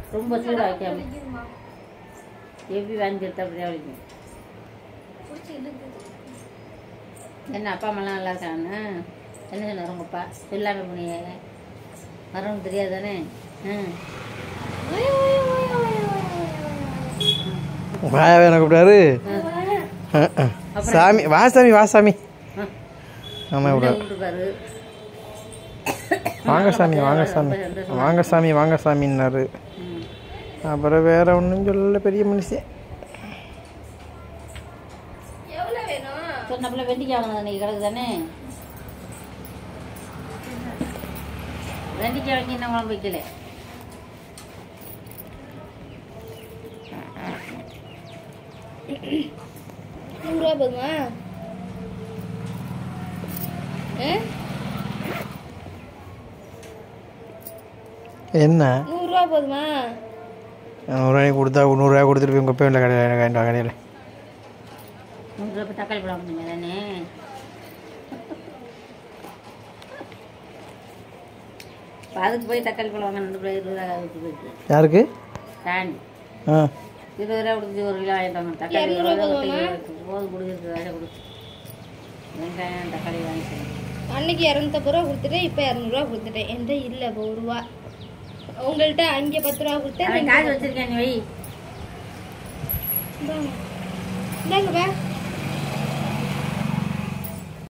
ரொம்ப சூடாக வைக்காம எப்படி வாங்கி எடுத்தா அப்படியே வலிக்கும் என்ன அப்பா அம்மாலாம் நல்லா இருக்காங்க என்ன சொன்னார் உங்கள் அப்பா சொல்லாமல் போனியே வரவங்க தெரியாது தானே ம் வாயாவே என்ன கூப்பிட்டாரு அஹ், அஹ். சாமி வா சாமி வா சாமி ஆமாம் கூப்பிடாரு கூப்பிட்டுருப்பாரு வாங்க சாமி வாங்க சாமி வாங்க சாமி வாங்க சாமின்னாரு ம் அப்புறம் வேற ஒன்றும் சொல்லல பெரிய மனுஷன் சொன்னப்பல வெண்டிக்காய் வாங்கினது அன்னைக்கு கிடக்கு தானே வெண்டிக்காய் வாங்கி என்ன குழம்பு வைக்கல நூறுரூவா போதுமா ஆ? என்ன நூறுரூவா போதுமா நூறுரூவாய் கொடுத்தா நூறுரூவா கொடுத்துட்டு போய் உங்கள் பேரில் கடையில் எனக்கு வேண்டாம் கடையில் நூறு ரூபாய் தக்காளி பழம் வாங்கினீங்க தானே இப்ப அதுக்கு போய் தக்காளி பழம் வாங்க ரெண்டு கிலோ இருபது ரூபா கொடுத்து போயிருக்கு யாருக்கு தாண்டி ஆ இருபது ரூபா கொடுத்து ஒரு கிலோ வாங்கிட்டு வாங்க தக்காளி ஒரு ரூபா கொடுத்து போதும் கொடுக்குறது வேலை கொடுத்து வெங்காயம் தக்காளி வாங்கிக்கிறேன் அன்னைக்கு இரநூத்தம்பது ரூபா கொடுத்துட்டேன் இப்போ இரநூறுவா கொடுத்துட்டேன் என்கிட்ட இல்லை இப்போ ஒரு ரூபா உங்கள்கிட்ட அங்கே பத்து ரூபா கொடுத்தேன் அவன் காசு வச்சிருக்கேன் நீ வை இந்தாங்க இந்தாங்க பா